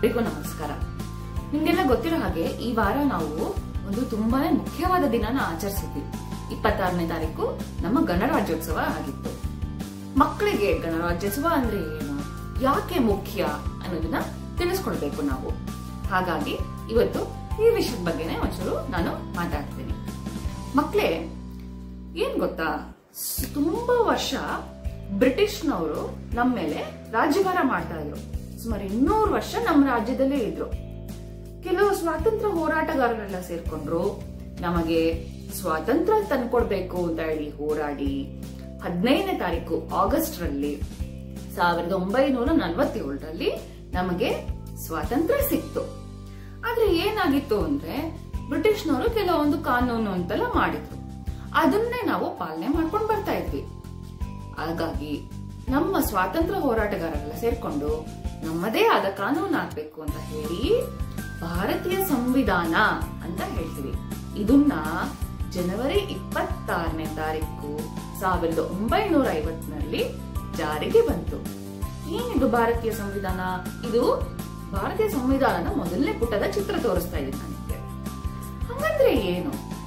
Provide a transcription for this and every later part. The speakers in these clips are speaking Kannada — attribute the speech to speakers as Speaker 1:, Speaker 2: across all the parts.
Speaker 1: ಎಲ್ರಿಗೂ ನಮಸ್ಕಾರ ನಿಮ್ಗೆಲ್ಲ ಗೊತ್ತಿರೋ ಹಾಗೆ ಈ ವಾರ ನಾವು ಒಂದು ತುಂಬಾನೇ ಮುಖ್ಯವಾದ ದಿನನ ಆಚರಿಸಿದ್ವಿ ಇಪ್ಪತ್ತಾರನೇ ತಾರೀಕು ನಮ್ಮ ಗಣರಾಜ್ಯೋತ್ಸವ ಆಗಿತ್ತು ಮಕ್ಕಳಿಗೆ ಗಣರಾಜ್ಯೋತ್ಸವ ಅಂದ್ರೆ ಏನು ಯಾಕೆ ಮುಖ್ಯ ಅನ್ನೋದನ್ನ ತಿಳಿಸ್ಕೊಡ್ಬೇಕು ನಾವು ಹಾಗಾಗಿ ಇವತ್ತು ಈ ವಿಷಯದ ಬಗ್ಗೆನೇ ಒಂಚೂರು ನಾನು ಮಾತಾಡ್ತೀನಿ ಮಕ್ಕಳೇ ಏನ್ ಗೊತ್ತಾ ಸ್- ತುಂಬಾ ವರ್ಷ ಬ್ರಿಟಿಷ್ನವರು ನಮ್ಮ ಮೇಲೆ ರಾಜ್ಯಭಾರ ಮಾಡ್ತಾ ಇದ್ರು ಸುಮಾರು ಇನ್ನೂರು ವರ್ಷ ನಮ್ಮ ರಾಜ್ಯದಲ್ಲೇ ಇದ್ರು ಕೆಲವು ಸ್ವಾತಂತ್ರ್ಯ ಹೋರಾಟಗಾರರೆಲ್ಲ ಸೇರ್ಕೊಂಡ್ರು ನಮಗೆ ಸ್ವಾತಂತ್ರ್ಯ ತಂದ್ಕೊಡ್ಬೇಕು ಅಂತ ಹೇಳಿ ಹೋರಾಡಿ ಹದಿನೈದನೇ ತಾರೀಕು ಆಗಸ್ಟ್ ರಲ್ಲಿ ಸಾವಿರದ ಒಂಬೈನೂರ ನಲವತ್ತೇಳರಲ್ಲಿ ನಮಗೆ ಸ್ವಾತಂತ್ರ್ಯ ಸಿಕ್ತು ಆದ್ರೆ ಏನಾಗಿತ್ತು ಅಂದ್ರೆ ಬ್ರಿಟಿಷ್ನವರು ಕೆಲವೊಂದು ಕಾನೂನು ಅಂತೆಲ್ಲ ಮಾಡಿದ್ರು ಅದನ್ನೇ ನಾವು ಪಾಲನೆ ಮಾಡ್ಕೊಂಡು ಬರ್ತಾ ಇದ್ವಿ ಹಾಗಾಗಿ ನಮ್ಮ ಸ್ವಾತಂತ್ರ್ಯ ಹೋರಾಟಗಾರರೆಲ್ಲ ಸೇರ್ಕೊಂಡು ನಮ್ಮದೇ ಆದ ಕಾನೂನು ಆಗ್ಬೇಕು ಅಂತ ಹೇಳಿ ಭಾರತೀಯ ಸಂವಿಧಾನ ಅಂತ ಹೇಳ್ತೀವಿ ಇದನ್ನ ಜನವರಿ ಇಪ್ಪತ್ತಾರನೇ ತಾರೀಕು ಸಾವಿರದ ಒಂಬೈನೂರ ಐವತ್ತರಲ್ಲಿ ಜಾರಿಗೆ ಬಂತು ಏನಿದು ಭಾರತೀಯ ಸಂವಿಧಾನ ಇದು ಭಾರತೀಯ ಸಂವಿಧಾನದ ಮೊದಲನೇ ಪುಟದ ಚಿತ್ರ ತೋರಿಸ್ತಾ ಇದೆ ನನಗೆ ಹಂಗಂದ್ರೆ ಏನು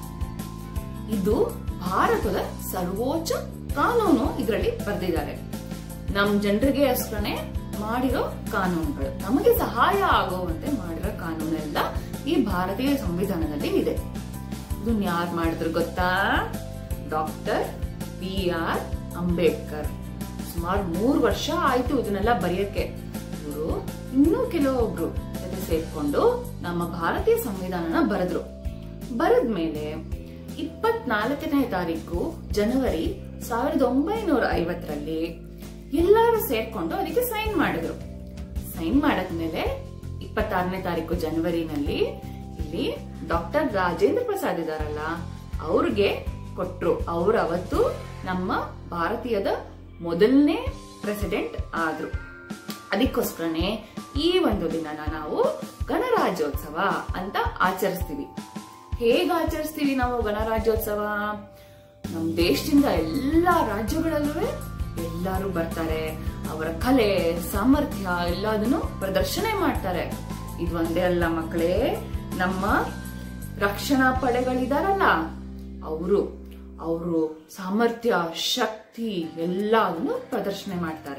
Speaker 1: ಇದು ಭಾರತದ ಸರ್ವೋಚ್ಚ ಕಾನೂನು ಇದರಲ್ಲಿ ಬರೆದಿದ್ದಾರೆ ನಮ್ ಜನರಿಗೆ ಅಷ್ಟೇ ಮಾಡಿರೋ ಕಾನೂನುಗಳು ನಮಗೆ ಸಹಾಯ ಆಗುವಂತೆ ಮಾಡಿರೋ ಕಾನೂನೆಲ್ಲ ಈ ಭಾರತೀಯ ಸಂವಿಧಾನದಲ್ಲಿ ಇದೆ ಇದನ್ನ ಯಾರು ಮಾಡಿದ್ರು ಗೊತ್ತಾ ಡಾಕ್ಟರ್ ಬಿ ಆರ್ ಅಂಬೇಡ್ಕರ್ ಸುಮಾರು ಮೂರು ವರ್ಷ ಆಯ್ತು ಇದನ್ನೆಲ್ಲ ಬರೆಯಕ್ಕೆ ಇವರು ಇನ್ನೂ ಕೆಲವೊಬ್ರು ಜೊತೆ ಸೇರ್ಕೊಂಡು ನಮ್ಮ ಭಾರತೀಯ ಸಂವಿಧಾನನ ಬರೆದ್ರು ಬರೆದ್ಮೇಲೆ ಇಪ್ಪತ್ನಾಲ್ಕನೇ ತಾರೀಕು ಜನವರಿ ಸಾವಿರದ ಒಂಬೈನೂರ ಐವತ್ತರಲ್ಲಿ ಎಲ್ಲರೂ ಸೇರ್ಕೊಂಡು ಅದಕ್ಕೆ ಸೈನ್ ಮಾಡಿದ್ರು ಸೈನ್ ಮಾಡದ್ಮೇಲೆ ಇಪ್ಪತ್ತಾರನೇ ತಾರೀಕು ಜನವರಿನಲ್ಲಿ ಇಲ್ಲಿ ಡಾಕ್ಟರ್ ರಾಜೇಂದ್ರ ಪ್ರಸಾದ್ ಇದಾರಲ್ಲ ಅವ್ರಿಗೆ ಕೊಟ್ರು ಅವ್ರು ಅವತ್ತು ನಮ್ಮ ಭಾರತೀಯದ ಮೊದಲನೇ ಪ್ರೆಸಿಡೆಂಟ್ ಆದ್ರು ಅದಕ್ಕೋಸ್ಕರನೇ ಈ ಒಂದು ದಿನನ ನಾವು ಗಣರಾಜ್ಯೋತ್ಸವ ಅಂತ ಆಚರಿಸ್ತೀವಿ ಹೇಗೆ ಆಚರಿಸ್ತೀವಿ ನಾವು ಗಣರಾಜ್ಯೋತ್ಸವ ನಮ್ ದೇಶದಿಂದ ಎಲ್ಲಾ ರಾಜ್ಯಗಳಲ್ಲೂ ಎಲ್ಲರೂ ಬರ್ತಾರೆ ಅವರ ಕಲೆ ಸಾಮರ್ಥ್ಯ ಎಲ್ಲದನ್ನು ಪ್ರದರ್ಶನ ಮಾಡ್ತಾರೆ ಇದು ಒಂದೇ ಅಲ್ಲ ಮಕ್ಕಳೇ ನಮ್ಮ ರಕ್ಷಣಾ ಪಡೆಗಳಿದಾರಲ್ಲ ಅವರು ಅವರು ಸಾಮರ್ಥ್ಯ ಶಕ್ತಿ ಎಲ್ಲದನ್ನು ಪ್ರದರ್ಶನ ಮಾಡ್ತಾರೆ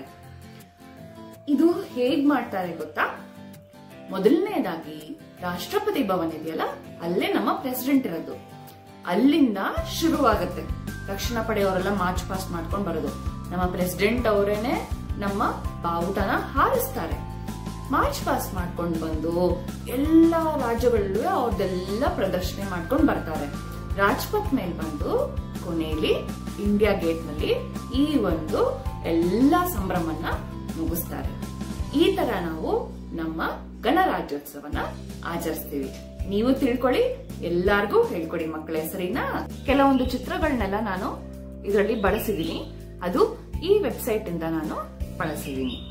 Speaker 1: ಇದು ಹೇಗ್ ಮಾಡ್ತಾರೆ ಗೊತ್ತಾ ಮೊದಲನೇದಾಗಿ ರಾಷ್ಟ್ರಪತಿ ಭವನ್ ಇದೆಯಲ್ಲ ಅಲ್ಲೇ ನಮ್ಮ ಪ್ರೆಸಿಡೆಂಟ್ ಇರೋದು ಅಲ್ಲಿಂದ ಶುರುವಾಗುತ್ತೆ ರಕ್ಷಣಾ ಪಡೆಯವರೆಲ್ಲ ಮಾರ್ಚ್ ಪಾಸ್ಟ್ ಮಾಡ್ಕೊಂಡು ಬರೋದು ನಮ್ಮ ಪ್ರೆಸಿಡೆಂಟ್ ಅವರೇನೆ ನಮ್ಮ ಬಾವುಟನ ಹಾರಿಸ್ತಾರೆ ಮಾರ್ಚ್ ಪಾಸ್ಟ್ ಮಾಡ್ಕೊಂಡು ಬಂದು ಎಲ್ಲಾ ರಾಜ್ಯಗಳಲ್ಲೂ ಅವ್ರದ್ದೆಲ್ಲ ಪ್ರದರ್ಶನ ಮಾಡ್ಕೊಂಡು ಬರ್ತಾರೆ ರಾಜ್ಪಥ್ ಮೇಲೆ ಬಂದು ಕೊನೆಯಲ್ಲಿ ಇಂಡಿಯಾ ಗೇಟ್ ನಲ್ಲಿ ಈ ಒಂದು ಎಲ್ಲಾ ಸಂಭ್ರಮನ್ನ ಮುಗಿಸ್ತಾರೆ ಈ ತರ ನಾವು ನಮ್ಮ ಗಣರಾಜ್ಯೋತ್ಸವನ ಆಚರಿಸ್ತೀವಿ ನೀವು ತಿಳ್ಕೊಳ್ಳಿ ಎಲ್ಲಾರ್ಗೂ ಹೇಳ್ಕೊಡಿ ಮಕ್ಕಳ ಸರಿನಾ ಕೆಲವೊಂದು ಚಿತ್ರಗಳನ್ನೆಲ್ಲ ನಾನು ಇದರಲ್ಲಿ ಬಳಸಿದೀನಿ ಅದು ಈ ವೆಬ್ಸೈಟ್ ಇಂದ ನಾನು ಬಳಸಿದೀನಿ